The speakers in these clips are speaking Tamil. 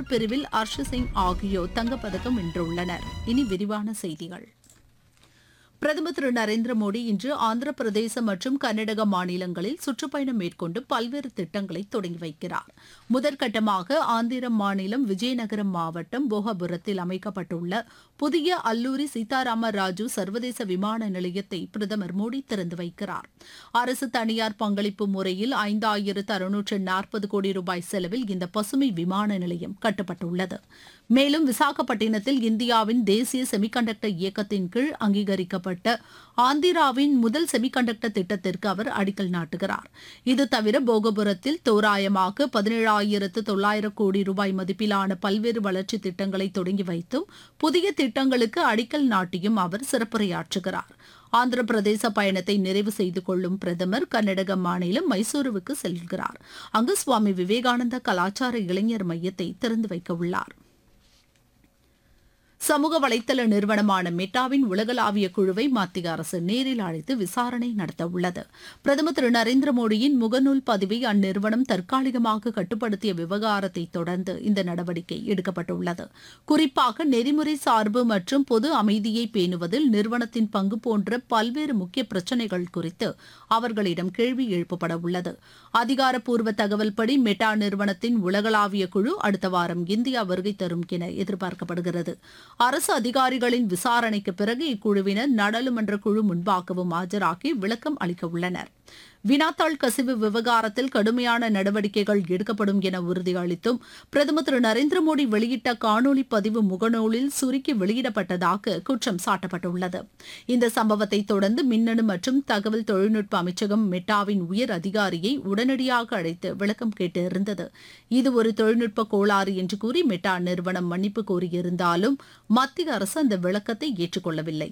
ஆடவர் பிரிவில் ஹர்ஷ் சிங் ஆகியோர் தங்கப்பதக்கம் வென்றுள்ளனர் இனி விரிவான செய்திகள் பிரதமர் திரு நரேந்திர மோடி இன்று ஆந்திர பிரதேசம் மற்றும் கர்நாடக மாநிலங்களில் சுற்றுப்பயணம் மேற்கொண்டு பல்வேறு திட்டங்களை தொடங்கி வைக்கிறார் முதற்கட்டமாக ஆந்திர மாநிலம் விஜயநகரம் மாவட்டம் போகபுரத்தில் அமைக்கப்பட்டுள்ள புதிய அல்லூரி சீதாராம ராஜு சர்வதேச விமான நிலையத்தை பிரதமர் மோடி திறந்து வைக்கிறார் அரசு தனியார் பங்களிப்பு முறையில் ஐந்தாயிரத்து அறுநூற்று நாற்பது கோடி ரூபாய் செலவில் இந்த பசுமை விமான நிலையம் கட்டப்பட்டுள்ளது மேலும் விசாகப்பட்டினத்தில் இந்தியாவின் தேசிய செமிகண்டக்டர் இயக்கத்தின் கீழ் அங்கீகரிக்கப்பட்ட ஆந்திராவின் முதல் செமிகண்டக்டர் திட்டத்திற்கு அவர் அடிக்கல் நாட்டுகிறார் இது தவிர போகபுரத்தில் தோராயமாக பதினேழாயிரத்து தொள்ளாயிரம் கோடி ரூபாய் மதிப்பிலான பல்வேறு வளர்ச்சி திட்டங்களை தொடங்கி வைத்தும் புதிய திட்டங்களுக்கு அடிக்கல் நாட்டியும் அவர் சிறப்புரையாற்றுகிறார் ஆந்திர பிரதேச பயணத்தை நிறைவு செய்து கொள்ளும் பிரதமர் கர்நாடக மாநிலம் மைசூருவுக்கு செல்கிறார் அங்கு சுவாமி விவேகானந்தா கலாச்சார இளைஞர் மையத்தை திறந்து வைக்க உள்ளார் சமூக வலைதள நிறுவனமான மெட்டாவின் உலகளாவிய குழுவை மத்திய அரசு நேரில் அழைத்து விசாரணை நடத்த உள்ளது பிரதமர் திரு நரேந்திர மோடியின் முகநூல் பதிவை அந்நிறுவனம் தற்காலிகமாக கட்டுப்படுத்திய விவகாரத்தை தொடர்ந்து இந்த நடவடிக்கை எடுக்கப்பட்டுள்ளது குறிப்பாக நெறிமுறை சார்பு மற்றும் பொது அமைதியை பேணுவதில் நிறுவனத்தின் பங்கு போன்ற பல்வேறு முக்கிய பிரச்சினைகள் குறித்து அவர்களிடம் கேள்வி எழுப்பப்பட உள்ளது அதிகாரப்பூர்வ தகவல்படி மெட்டா நிறுவனத்தின் உலகளாவிய குழு அடுத்த வாரம் இந்தியா வருகை தரும் என எதிர்பார்க்கப்படுகிறது அரசு அதிகாரிகளின் விசாரணைக்கு பிறகு இக்குழுவினர் நாடாளுமன்ற குழு முன்பாகவும் ஆஜராகி விளக்கம் அளிக்க உள்ளனர் வினாத்தாள் கசிவு விவகாரத்தில் கடுமையான நடவடிக்கைகள் எடுக்கப்படும் என உறுதியளித்தும் பிரதமர் திரு நரேந்திர மோடி வெளியிட்ட காணொலி பதிவு முகநூலில் சுருக்கி வெளியிடப்பட்டதாக குற்றம் சாட்டப்பட்டுள்ளது இந்த சம்பவத்தை தொடர்ந்து மின்னணு மற்றும் தகவல் தொழில்நுட்ப அமைச்சகம் மெட்டாவின் உயர் அதிகாரியை உடனடியாக அழைத்து விளக்கம் கேட்டிருந்தது இது ஒரு தொழில்நுட்ப கோளாறு என்று கூறி மெட்டா நிறுவனம் மன்னிப்பு கோரியிருந்தாலும் மத்திய அரசு அந்த விளக்கத்தை ஏற்றுக்கொள்ளவில்லை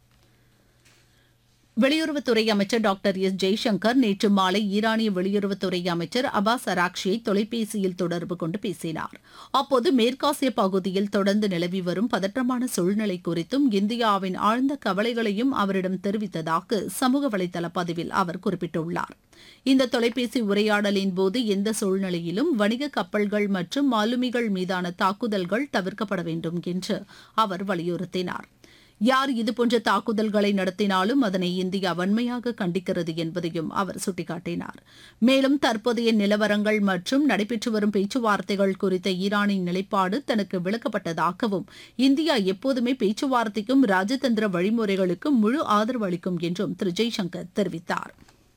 வெளியுறவுத்துறை அமைச்சர் டாக்டர் எஸ் ஜெய்சங்கர் நேற்று மாலை ஈரானிய வெளியுறவுத்துறை அமைச்சர் அபாஸ் அராக்ஷியை தொலைபேசியில் தொடர்பு கொண்டு பேசினார் அப்போது மேற்காசிய பகுதியில் தொடர்ந்து நிலவி வரும் பதற்றமான சூழ்நிலை குறித்தும் இந்தியாவின் ஆழ்ந்த கவலைகளையும் அவரிடம் தெரிவித்ததாக சமூக வலைதள பதிவில் அவர் குறிப்பிட்டுள்ளார் இந்த தொலைபேசி உரையாடலின் போது எந்த சூழ்நிலையிலும் வணிக கப்பல்கள் மற்றும் மாலுமிகள் மீதான தாக்குதல்கள் தவிர்க்கப்பட வேண்டும் என்று அவர் வலியுறுத்தினார் யார் இதுபோன்ற தாக்குதல்களை நடத்தினாலும் அதனை இந்தியா வன்மையாக கண்டிக்கிறது என்பதையும் அவர் சுட்டிக்காட்டினார் மேலும் தற்போதைய நிலவரங்கள் மற்றும் நடைபெற்று வரும் பேச்சுவார்த்தைகள் குறித்த ஈரானின் நிலைப்பாடு தனக்கு விளக்கப்பட்டதாகவும் இந்தியா எப்போதுமே பேச்சுவார்த்தைக்கும் ராஜதந்திர வழிமுறைகளுக்கும் முழு ஆதரவு அளிக்கும் என்றும் திரு ஜெய்சங்கர் தெரிவித்தார்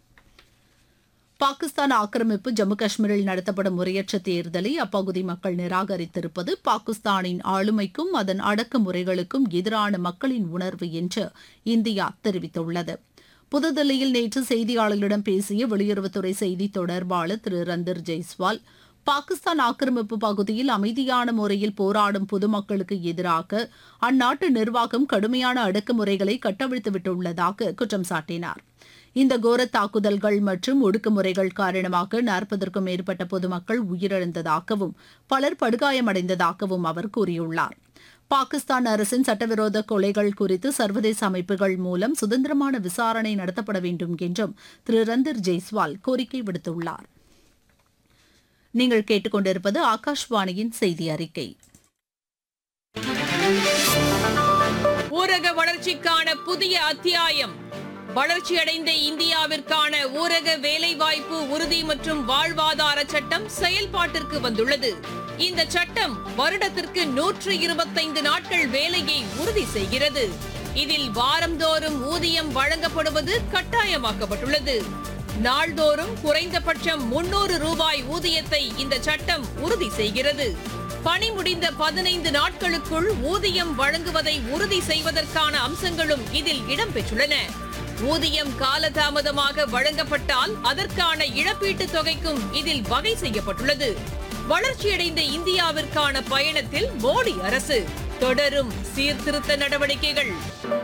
பாகிஸ்தான் ஆக்கிரமிப்பு ஜம்மு காஷ்மீரில் நடத்தப்படும் முறையற்ற தேர்தலை அப்பகுதி மக்கள் நிராகரித்திருப்பது பாகிஸ்தானின் ஆளுமைக்கும் அதன் அடக்குமுறைகளுக்கும் எதிரான மக்களின் உணர்வு என்று இந்தியா தெரிவித்துள்ளது புதுதில்லியில் நேற்று செய்தியாளர்களிடம் பேசிய வெளியுறவுத்துறை செய்தி தொடர்பாளர் திரு ரந்தர் ஜெய்ஸ்வால் பாகிஸ்தான் ஆக்கிரமிப்பு பகுதியில் அமைதியான முறையில் போராடும் பொதுமக்களுக்கு எதிராக அந்நாட்டு நிர்வாகம் கடுமையான அடக்குமுறைகளை கட்டவிழ்த்துவிட்டுள்ளதாக குற்றம் சாட்டினார் இந்த கோர தாக்குதல்கள் மற்றும் ஒடுக்குமுறைகள் காரணமாக நாற்பதற்கும் மேற்பட்ட பொதுமக்கள் உயிரிழந்ததாகவும் பலர் படுகாயமடைந்ததாகவும் அவர் கூறியுள்ளார் பாகிஸ்தான் அரசின் சட்டவிரோத கொலைகள் குறித்து சர்வதேச அமைப்புகள் மூலம் சுதந்திரமான விசாரணை நடத்தப்பட வேண்டும் என்றும் திரு ரந்தர் ஜெய்ஸ்வால் கோரிக்கை விடுத்துள்ளார் நீங்கள் கேட்டுக்கொண்டிருப்பது ஆகாஷ்வாணியின் செய்தி அறிக்கை ஊரக வளர்ச்சிக்கான புதிய அத்தியாயம் வளர்ச்சியடைந்த இந்தியாவிற்கான ஊரக வேலைவாய்ப்பு உறுதி மற்றும் வாழ்வாதார சட்டம் செயல்பாட்டிற்கு வந்துள்ளது இந்த சட்டம் வருடத்திற்கு நூற்று இருபத்தைந்து நாட்கள் வேலையை உறுதி செய்கிறது இதில் வாரந்தோறும் ஊதியம் வழங்கப்படுவது கட்டாயமாக்கப்பட்டுள்ளது நாள்தோறும் குறைந்தபட்சம் முன்னூறு ரூபாய் ஊதியத்தை இந்த சட்டம் உறுதி செய்கிறது பணி முடிந்த பதினைந்து நாட்களுக்குள் ஊதியம் வழங்குவதை உறுதி செய்வதற்கான அம்சங்களும் இதில் இடம்பெற்றுள்ளன ஊதியம் காலதாமதமாக வழங்கப்பட்டால் அதற்கான இழப்பீட்டுத் தொகைக்கும் இதில் வகை செய்யப்பட்டுள்ளது வளர்ச்சியடைந்த இந்தியாவிற்கான பயணத்தில் மோடி அரசு தொடரும் சீர்திருத்த நடவடிக்கைகள்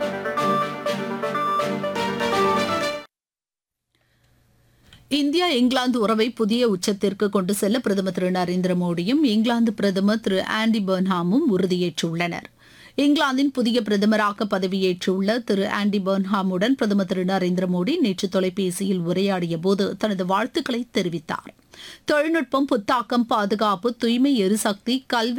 இந்தியா இங்கிலாந்து உறவை புதிய உச்சத்திற்கு கொண்டு செல்ல பிரதமர் திரு நரேந்திர மோடியும் இங்கிலாந்து பிரதமர் திரு ஆண்டி பர்ன்ஹாமும் உறுதியேற்றுள்ளனர் இங்கிலாந்தின் புதிய பிரதமராக பதவியேற்றுள்ள திரு ஆண்டி பர்ன்ஹாமுடன் பிரதமர் திரு நரேந்திர மோடி நேற்று தொலைபேசியில் உரையாடிய போது தனது வாழ்த்துக்களை தெரிவித்தார் தொழில்நுட்பம் புத்தாக்கம் பாதுகாப்பு தூய்மை எரிசக்தி கல்வி